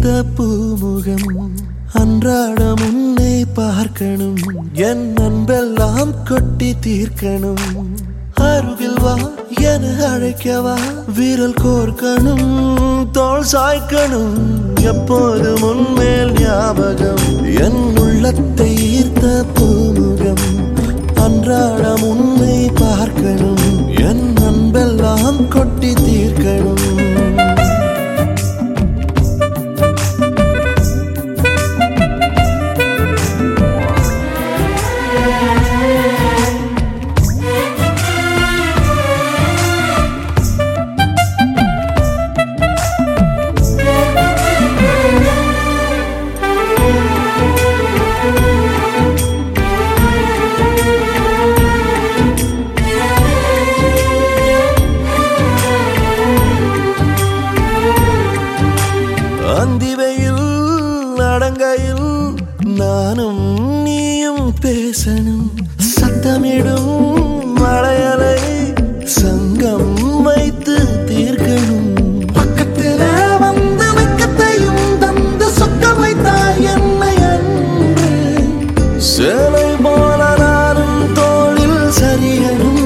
தீர்த்த பூமுகம் அன்றாடம் உன்னை பார்க்கணும் என் அன்பெல்லாம் கொட்டி தீர்க்கணும் அருகில் வா என அழைக்கவா விரல் கோர்க்கணும் தோள் சாய்க்கணும் எப்போதும் உன்மேல் ஞாபகம் என் உள்ளத்தை ஈர்த்த பூமுகம் அன்றாடம் உன்னை பார்க்கணும் என் அன்பெல்லாம் கொட்டி தீர்க்கணும் அந்திவையில் அடங்கையில் நானும் நீயும் பேசணும் சத்தமிடும் மலையலை சங்கம் வைத்து தீர்க்கணும் பக்கத்தில வந்து வெக்கத்தையும் தந்து சொக்க வைத்தாய் என்னை அன்று சேலை போல நானும் தோளில் சரியணும்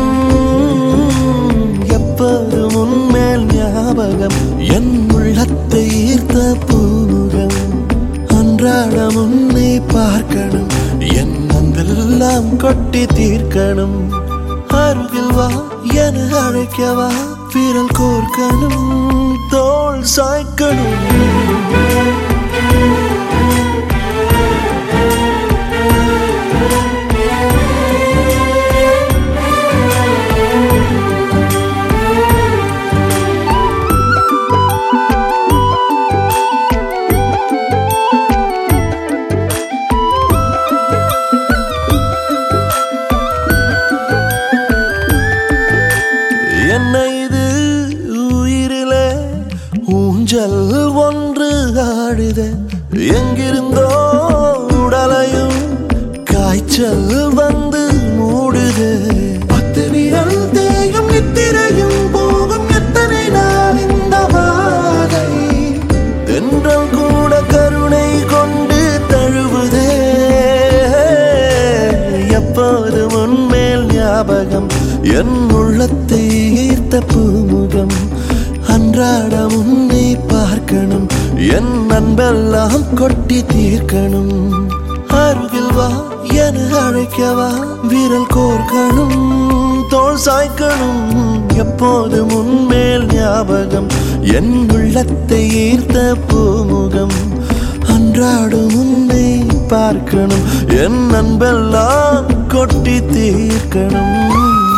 எப்போதும் உன்மேல் ஞாபகம் என் உள்ளத்தை ஈர்த்த பூமுகம் அன்றாடம் உன்னை பார்க்கணும் என் அன்பெல்லாம் கொட்டி தீர்க்கணும் அருகில் வா என அழைக்கவா விரல் கோர்க்கணும் தோள் சாய்க்கணும் என்ன இது உயிரிலே ஊஞ்சல் ஒன்று ஆடுத எங்கிருந்தோ உடலையும் காய்ச்சல் வந்து மூடுது பத்து விரல் தேயும் நித்திரையும் போகும் எத்தனை நாள் இந்த வாதை தென்றல் கூட கருணை கொண்டு தழுவுதே எப்போது உன்மேல் ஞாபகம் என் உள்ளத்தை ஈர்த்த பூமுகம் அன்றாடம் உன்னை பார்க்கணும் என் அன்பெல்லாம் கொட்டி தீர்க்கணும் அருகில் வா என அழைக்கவா விரல் கோர்க்கணும் தோள் சாய்க்கணும் எப்போதும் உன்மேல் ஞாபகம் என் உள்ளத்தை ஈர்த்த பூமுகம் அன்றாடும் உன்னை பார்க்கணும் என் அன்பெல்லாம் கொட்டி தீர்க்கணும்